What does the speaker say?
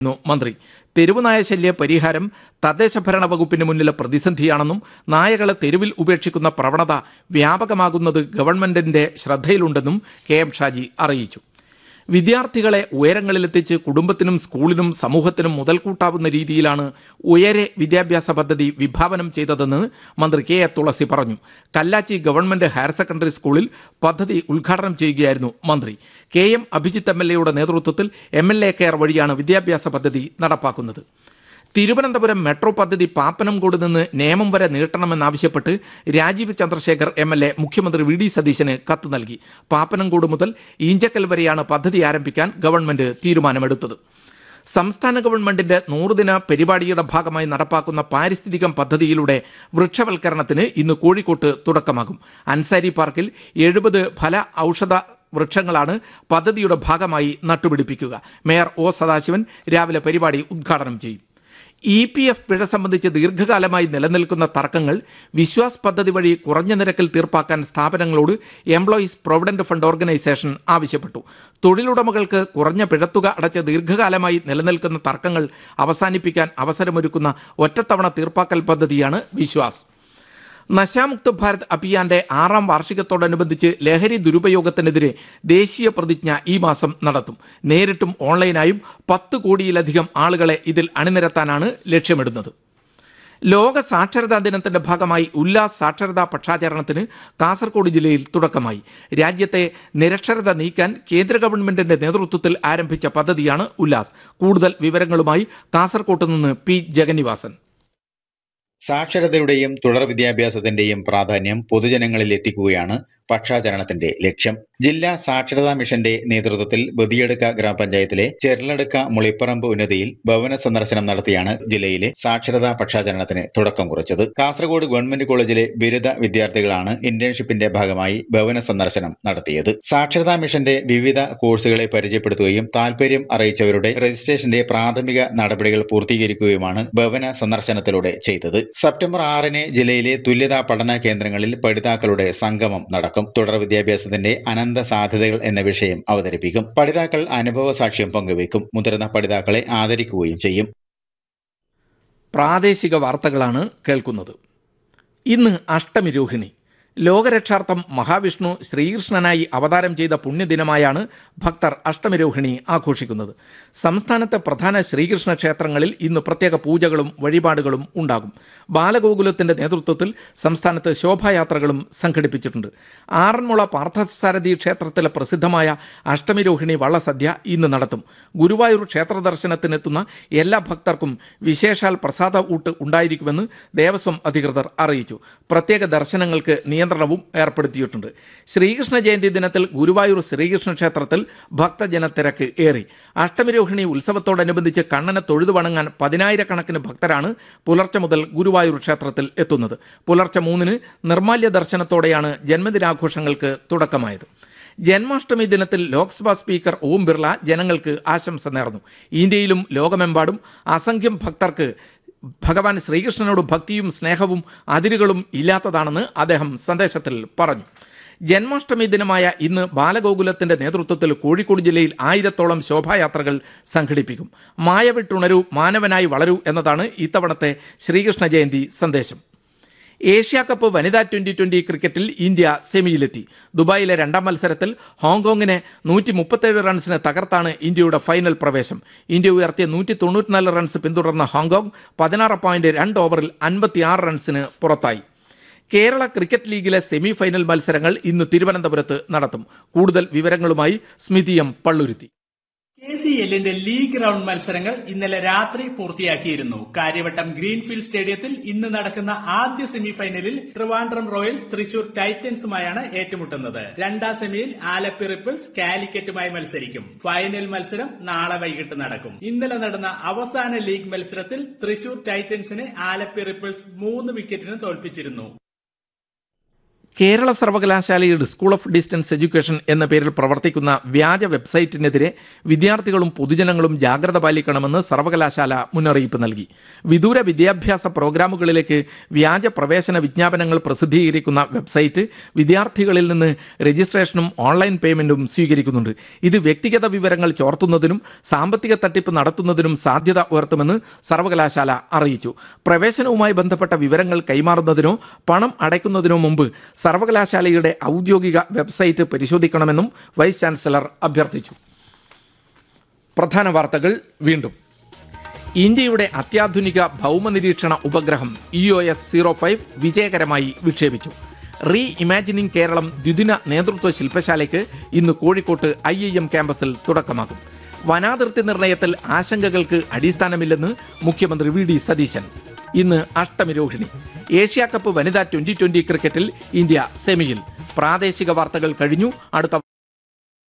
ന്നു മന്ത്രി തെരുവുനായ ശല്യ പരിഹാരം തദ്ദേശ ഭരണ വകുപ്പിന് മുന്നിലെ പ്രതിസന്ധിയാണെന്നും നായകളെ തെരുവിൽ ഉപേക്ഷിക്കുന്ന പ്രവണത വ്യാപകമാകുന്നത് ഗവൺമെന്റിന്റെ ശ്രദ്ധയിലുണ്ടെന്നും കെ എം ഷാജി അറിയിച്ചു വിദ്യാർത്ഥികളെ ഉയരങ്ങളിലെത്തിച്ച് കുടുംബത്തിനും സ്കൂളിനും സമൂഹത്തിനും മുതൽക്കൂട്ടാവുന്ന രീതിയിലാണ് ഉയരെ വിദ്യാഭ്യാസ പദ്ധതി വിഭാവനം ചെയ്തതെന്ന് മന്ത്രി കെ എ തുളസി പറഞ്ഞു കല്ലാച്ചി ഗവൺമെന്റ് ഹയർ സെക്കൻഡറി സ്കൂളിൽ പദ്ധതി ഉദ്ഘാടനം ചെയ്യുകയായിരുന്നു മന്ത്രി K M Abhijith M L എയുടെ നേതൃത്വത്തിൽ എം എൽ എ കെയർ വഴിയാണ് വിദ്യാഭ്യാസ പദ്ധതി നടപ്പാക്കുന്നത് തിരുവനന്തപുരം മെട്രോ പദ്ധതി പാപ്പനംകോട് നിന്ന് നേമം വരെ നീട്ടണമെന്നാവശ്യപ്പെട്ട് Rajeev Chandrasekhar M L A മുഖ്യമന്ത്രി വി ഡി സതീശന് കത്ത് നൽകി പാപ്പനംകോട് മുതൽ ഈഞ്ചക്കൽ വരെയാണ് പദ്ധതി ആരംഭിക്കാൻ ഗവൺമെന്റ് തീരുമാനമെടുത്തത് സംസ്ഥാന ഗവൺമെന്റിന്റെ നൂറുദിന പരിപാടിയുടെ ഭാഗമായി നടപ്പാക്കുന്ന പാരിസ്ഥിതികം പദ്ധതിയിലൂടെ വൃക്ഷവൽക്കരണത്തിന് ഇന്ന് കോഴിക്കോട്ട് തുടക്കമാകും അൻസാരി പാർക്കിൽ എഴുപത് ഫല ഔഷധ വൃക്ഷങ്ങളാണ് പദ്ധതിയുടെ ഭാഗമായി നട്ടുപിടിപ്പിക്കുക മേയർ ഒ സദാശിവൻ രാവിലെ പരിപാടി ഉദ്ഘാടനം ചെയ്യും ഇ പി എഫ് പിഴ സംബന്ധിച്ച് ദീർഘകാലമായി നിലനിൽക്കുന്ന തർക്കങ്ങൾ വിശ്വാസ് പദ്ധതി വഴി കുറഞ്ഞ നിരക്കിൽ തീർപ്പാക്കാൻ സ്ഥാപനങ്ങളോട് എംപ്ലോയീസ് പ്രൊവിഡന്റ് ഫണ്ട് ഓർഗനൈസേഷൻ ആവശ്യപ്പെട്ടു തൊഴിലുടമകൾക്ക് കുറഞ്ഞ പിഴത്തുക അടച്ച് ദീർഘകാലമായി നിലനിൽക്കുന്ന തർക്കങ്ങൾ അവസാനിപ്പിക്കാൻ അവസരമൊരുക്കുന്ന ഒറ്റത്തവണ തീർപ്പാക്കൽ പദ്ധതിയാണ് വിശ്വാസ് നശാമുക്ത് ഭാരത് അഭിയാന്റെ ആറാം വാർഷികത്തോടനുബന്ധിച്ച് ലഹരി ദുരുപയോഗത്തിനെതിരെ ദേശീയ പ്രതിജ്ഞ ഈ മാസം നടത്തും നേരിട്ടും ഓൺലൈനായും പത്ത് കോടിയിലധികം ആളുകളെ ഇതിൽ അണിനിരത്താനാണ് ലക്ഷ്യമിടുന്നത് ലോക സാക്ഷരതാ ദിനത്തിന്റെ ഭാഗമായി ഉല്ലാസ് സാക്ഷരതാ പക്ഷാചരണത്തിന് കാസർഗോഡ് ജില്ലയിൽ തുടക്കമായി രാജ്യത്തെ നിരക്ഷരത നീക്കാൻ കേന്ദ്ര ഗവൺമെന്റിന്റെ നേതൃത്വത്തിൽ ആരംഭിച്ച പദ്ധതിയാണ് ഉല്ലാസ് കൂടുതൽ വിവരങ്ങളുമായി കാസർകോട്ട് നിന്ന് പി ജഗന്നിവാസൻ സാക്ഷരതയുടെയും തുടർ വിദ്യാഭ്യാസത്തിന്റെയും പ്രാധാന്യം പൊതുജനങ്ങളിൽ എത്തിക്കുകയാണ് പക്ഷാചരണത്തിന്റെ ലക്ഷ്യം ജില്ലാ സാക്ഷരതാ മിഷന്റെ നേതൃത്വത്തിൽ ബദിയടുക്ക ഗ്രാമപഞ്ചായത്തിലെ ചെർലടുക്ക മുളിപ്പറമ്പ് ഉന്നതിയിൽ ഭവന സന്ദർശനം നടത്തിയാണ് ജില്ലയിലെ സാക്ഷരതാ പക്ഷാചരണത്തിന് തുടക്കം കുറിച്ചത് കാസർഗോഡ് ഗവൺമെന്റ് കോളേജിലെ ബിരുദ വിദ്യാർത്ഥികളാണ് ഇന്റേൺഷിപ്പിന്റെ ഭാഗമായി ഭവന സന്ദർശനം നടത്തിയത് സാക്ഷരതാ മിഷന്റെ വിവിധ കോഴ്സുകളെ പരിചയപ്പെടുത്തുകയും താൽപര്യം അറിയിച്ചവരുടെ രജിസ്ട്രേഷന്റെ പ്രാഥമിക നടപടികൾ പൂർത്തീകരിക്കുകയുമാണ് ഭവന സന്ദർശനത്തിലൂടെ ചെയ്തത് സെപ്റ്റംബർ ആറിന് ജില്ലയിലെ തുല്യതാ പഠന കേന്ദ്രങ്ങളിൽ പഠിതാക്കളുടെ സംഗമം നടക്കും തുടർ വിദ്യാഭ്യാസത്തിന്റെ അനന്ത സാധ്യതകൾ എന്ന വിഷയം അവതരിപ്പിക്കും പഠിതാക്കൾ അനുഭവ സാക്ഷ്യം പങ്കുവയ്ക്കും മുതിർന്ന പഠിതാക്കളെ ആദരിക്കുകയും ചെയ്യും പ്രാദേശിക വാർത്തകളാണ് കേൾക്കുന്നത് ഇന്ന് അഷ്ടമി രോഹിണി ലോകരക്ഷാർത്ഥം മഹാവിഷ്ണു ശ്രീകൃഷ്ണനായി അവതാരം ചെയ്ത പുണ്യദിനമായാണ് ഭക്തർ അഷ്ടമിരോഹിണി ആഘോഷിക്കുന്നത് സംസ്ഥാനത്തെ പ്രധാന ശ്രീകൃഷ്ണ ക്ഷേത്രങ്ങളിൽ ഇന്ന് പ്രത്യേക പൂജകളും വഴിപാടുകളും ഉണ്ടാകും ബാലഗോകുലത്തിന്റെ നേതൃത്വത്തിൽ സംസ്ഥാനത്ത് ശോഭായാത്രകളും സംഘടിപ്പിച്ചിട്ടുണ്ട് ആറന്മുള പാർത്ഥസാരഥി ക്ഷേത്രത്തിലെ പ്രസിദ്ധമായ അഷ്ടമിരോഹിണി വള്ളസദ്യ ഇന്ന് നടത്തും ഗുരുവായൂർ ക്ഷേത്ര ദർശനത്തിനെത്തുന്ന എല്ലാ ഭക്തർക്കും വിശേഷാൽ പ്രസാദ ഊട്ട് ഉണ്ടായിരിക്കുമെന്ന് ദേവസ്വം അധികൃതർ അറിയിച്ചു പ്രത്യേക ദർശനങ്ങൾക്ക് നിയന്ത്രണവും ഏർപ്പെടുത്തിയിട്ടുണ്ട് ശ്രീകൃഷ്ണ ജയന്തി ദിനത്തിൽ ഗുരുവായൂർ ശ്രീകൃഷ്ണ ക്ഷേത്രത്തിൽ ഭക്തജന തിരക്ക് ഏറി അഷ്ടമിരോഹിണി ഉത്സവത്തോടനുബന്ധിച്ച് കണ്ണനെ തൊഴുതു വണങ്ങാൻ പതിനായിരക്കണക്കിന് ഭക്തരാണ് പുലർച്ചെ മുതൽ ഗുരുവായൂർ ക്ഷേത്രത്തിൽ എത്തുന്നത് പുലർച്ചെ മൂന്നിന് നിർമാല്യ ദർശനത്തോടെയാണ് ജന്മദിനാഘോഷങ്ങൾക്ക് തുടക്കമായത് ജന്മാഷ്ടമി ദിനത്തിൽ ലോക്സഭാ സ്പീക്കർ ഓം ബിർള ജനങ്ങൾക്ക് ആശംസ നേർന്നു ഇന്ത്യയിലും ലോകമെമ്പാടും അസംഖ്യം ഭക്തർക്ക് ഭഗവാൻ ശ്രീകൃഷ്ണനോട് ഭക്തിയും സ്നേഹവും അതിരുകളും ഇല്ലാത്തതാണെന്ന് അദ്ദേഹം സന്ദേശത്തിൽ പറഞ്ഞു ജന്മാഷ്ടമി ദിനമായ ഇന്ന് ബാലഗോകുലത്തിന്റെ നേതൃത്വത്തിൽ കോഴിക്കോട് ജില്ലയിൽ ആയിരത്തോളം ശോഭായാത്രകൾ സംഘടിപ്പിക്കും മായവിട്ടുണരൂ മാനവനായി വളരൂ എന്നതാണ് ഇത്തവണത്തെ ശ്രീകൃഷ്ണ ജയന്തി സന്ദേശം ഏഷ്യ കപ്പ് വനിതാ ട്വന്റി ട്വന്റി ക്രിക്കറ്റിൽ ഇന്ത്യ സെമിയിലെത്തി ദുബായിലെ രണ്ടാം മത്സരത്തിൽ ഹോങ്കോങ്ങിനെ നൂറ്റി മുപ്പത്തേഴ് റൺസിന് തകർത്താണ് ഇന്ത്യയുടെ ഫൈനൽ പ്രവേശം ഇന്ത്യ ഉയർത്തിയ നൂറ്റി തൊണ്ണൂറ്റിനാല് റൺസ് പിന്തുടർന്ന ഹോങ്കോങ് പതിനാറ് പോയിന്റ് രണ്ട് ഓവറിൽ അൻപത്തിയാറ് റൺസിന് പുറത്തായി കേരള ക്രിക്കറ്റ് ലീഗിലെ സെമി ഫൈനൽ മത്സരങ്ങൾ ഇന്ന് തിരുവനന്തപുരത്ത് നടത്തും കൂടുതൽ വിവരങ്ങളുമായി Smithi M Palluruthy K C എല്ലിന്റെ ലീഗ് റൗണ്ട് മത്സരങ്ങൾ ഇന്നലെ രാത്രി പൂർത്തിയാക്കിയിരുന്നു കാര്യവട്ടം ഗ്രീൻഫീൽഡ് സ്റ്റേഡിയത്തിൽ ഇന്ന് നടക്കുന്ന ആദ്യ സെമിഫൈനലിൽ ട്രിവാൻഡ്രം റോയൽസ് തൃശൂർ ടൈറ്റൻസുമായാണ് ഏറ്റുമുട്ടുന്നത് രണ്ടാം സെമിയിൽ ആലപ്പി റിപ്പിൾസ് കാലിക്കറ്റുമായി മത്സരിക്കും ഫൈനൽ മത്സരം നാളെ വൈകിട്ട് നടക്കും ഇന്നലെ നടന്ന അവസാന ലീഗ് മത്സരത്തിൽ തൃശൂർ ടൈറ്റൻസിനെ ആലപ്പി റിപ്പിൾസ് മൂന്ന് വിക്കറ്റിന് തോൽപ്പിച്ചിരുന്നു കേരള സർവകലാശാലയുടെ സ്കൂൾ ഓഫ് ഡിസ്റ്റൻസ് എഡ്യൂക്കേഷൻ എന്ന പേരിൽ പ്രവർത്തിക്കുന്ന വ്യാജ വെബ്സൈറ്റിനെതിരെ വിദ്യാർത്ഥികളും പൊതുജനങ്ങളും ജാഗ്രത പാലിക്കണമെന്ന് സർവകലാശാല മുന്നറിയിപ്പ് നൽകി വിദൂര വിദ്യാഭ്യാസ പ്രോഗ്രാമുകളിലേക്ക് വ്യാജ പ്രവേശന വിജ്ഞാപനങ്ങൾ പ്രസിദ്ധീകരിക്കുന്ന വെബ്സൈറ്റ് വിദ്യാർത്ഥികളിൽ നിന്ന് രജിസ്ട്രേഷനും ഓൺലൈൻ പേയ്മെന്റും സ്വീകരിക്കുന്നുണ്ട് ഇത് വ്യക്തിഗത വിവരങ്ങൾ ചോർത്തുന്നതിനും സാമ്പത്തിക തട്ടിപ്പ് നടത്തുന്നതിനും സാധ്യത ഉയർത്തുമെന്ന് സർവകലാശാല അറിയിച്ചു പ്രവേശനവുമായി ബന്ധപ്പെട്ട വിവരങ്ങൾ കൈമാറുന്നതിനോ പണം അടയ്ക്കുന്നതിനോ മുമ്പ് സർവകലാശാലയുടെ ഔദ്യോഗിക വെബ്സൈറ്റ് പരിശോധിക്കണമെന്നും വൈസ് ചാൻസലർ അഭ്യർത്ഥിച്ചു പ്രധാന വാർത്തകൾ വീണ്ടും ഇന്ത്യയുടെ അത്യാധുനിക ഭൗമനിരീക്ഷണ ഉപഗ്രഹം E O S zero five വിജയകരമായി വിക്ഷേപിച്ചു റീ ഇമാജിനിംഗ് കേരളം ദ്വിദിന നേതൃത്വ ശില്പശാലയ്ക്ക് ഇന്ന് കോഴിക്കോട്ട് ഐ ഐ എം ക്യാമ്പസിൽ തുടക്കമാകും വനാതിർത്തി നിർണയത്തിൽ ആശങ്കകൾക്ക് അടിസ്ഥാനമില്ലെന്ന് മുഖ്യമന്ത്രി വി ഡി സതീശൻ ഇന്ന് അഷ്ടമിരോഹിണി ഏഷ്യാ കപ്പ് വനിതാ ട്വന്റി ട്വന്റി ക്രിക്കറ്റിൽ ഇന്ത്യ സെമിയിൽ പ്രാദേശിക വാർത്തകൾ കഴിഞ്ഞു അടുത്ത